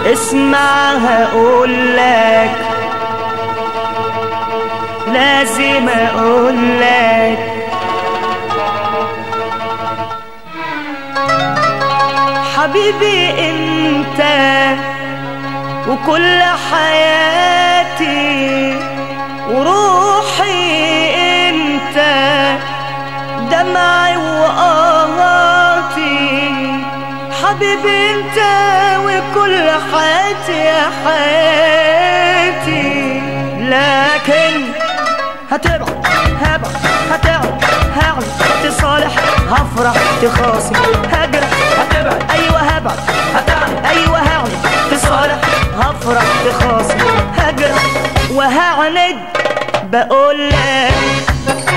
اسمع هقول لك لازم اقول لك حبيبي انت وكل حياتي وروحي انت دمعي وقهاتي حبيبي انت وكل حياتي يا حياتي لكن هتبعد هبعد هتعب هعمل تصالح هفرح تخاصم هجرح هتبعد ايوه هبعد هتعمل ايوه هعمل تصالح هفرح تخاصم هجرح وهعند بقول لك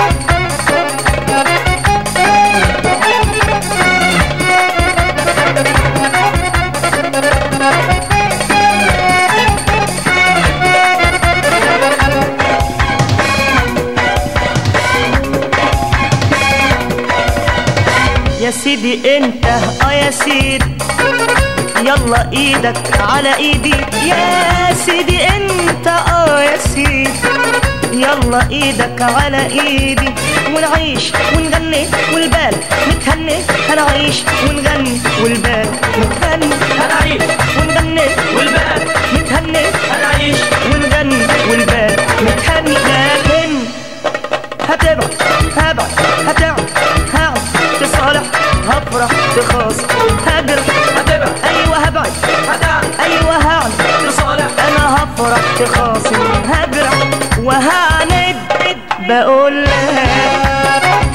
يا سيدي انت اه يا سيدي يلا ايدك على ايدي يا سيدي انت اه يا سيدي يلا ايدك على ايدي ونعيش ونغني والبال متهني هنعيش ونغني والبال متهني هنعيش ونغني والبال متهني هنعيش ونغني والبال متهني لكن هتبعد هبعد هتعب هعب تصالح هفرح تخاص هجرح هتبعد ايوه هبعد هتعمل ايوه هعمل تصالح انا هفرح تخاصم هجرح وهعند بقول لك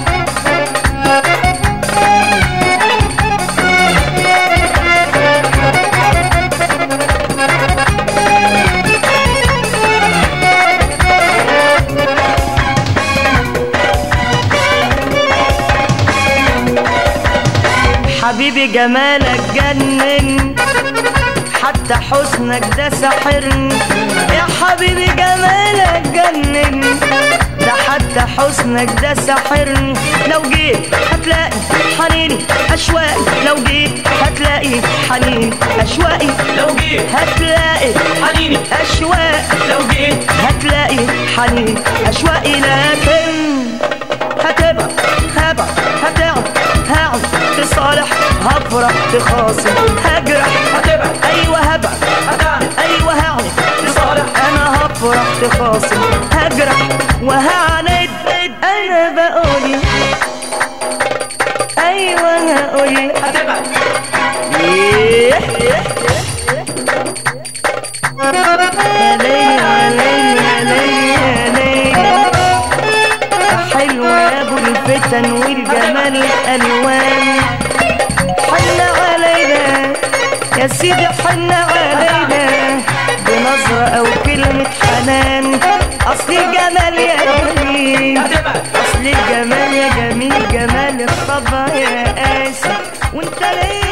حبيبي جمالك جنن حتى حسنك ده ساحرني يا حبيبي جمالك جنن ده حتى حسنك ده ساحرني لو جيت هتلاقي حنيني اشواقي لو جيت هتلاقي حنيني اشواقي لو جيت هتلاقي حنيني اشواق لو جيت هتلاقي حنين اشواقي لكن هتبعد هبعد هتعب هعب تصالح هفرح تخاصم هجرح هتبعد ايوه هبعد هتعمل ايوه هعند تصالح انا هفرح تخاصم هجرح وهعند انا بقول ايوه هقول هتبعد إيه. يا ليل يا ليل يا ليل يا ليل حلو يا ابو الفتن والجمال الالوان حن علينا يا سيدي حن علينا بنظرة او كلمة حنان اصل الجمال يا جميل هتبعد اصل الجمال يا جميل جمال الطبع يا قاسي وانت ليه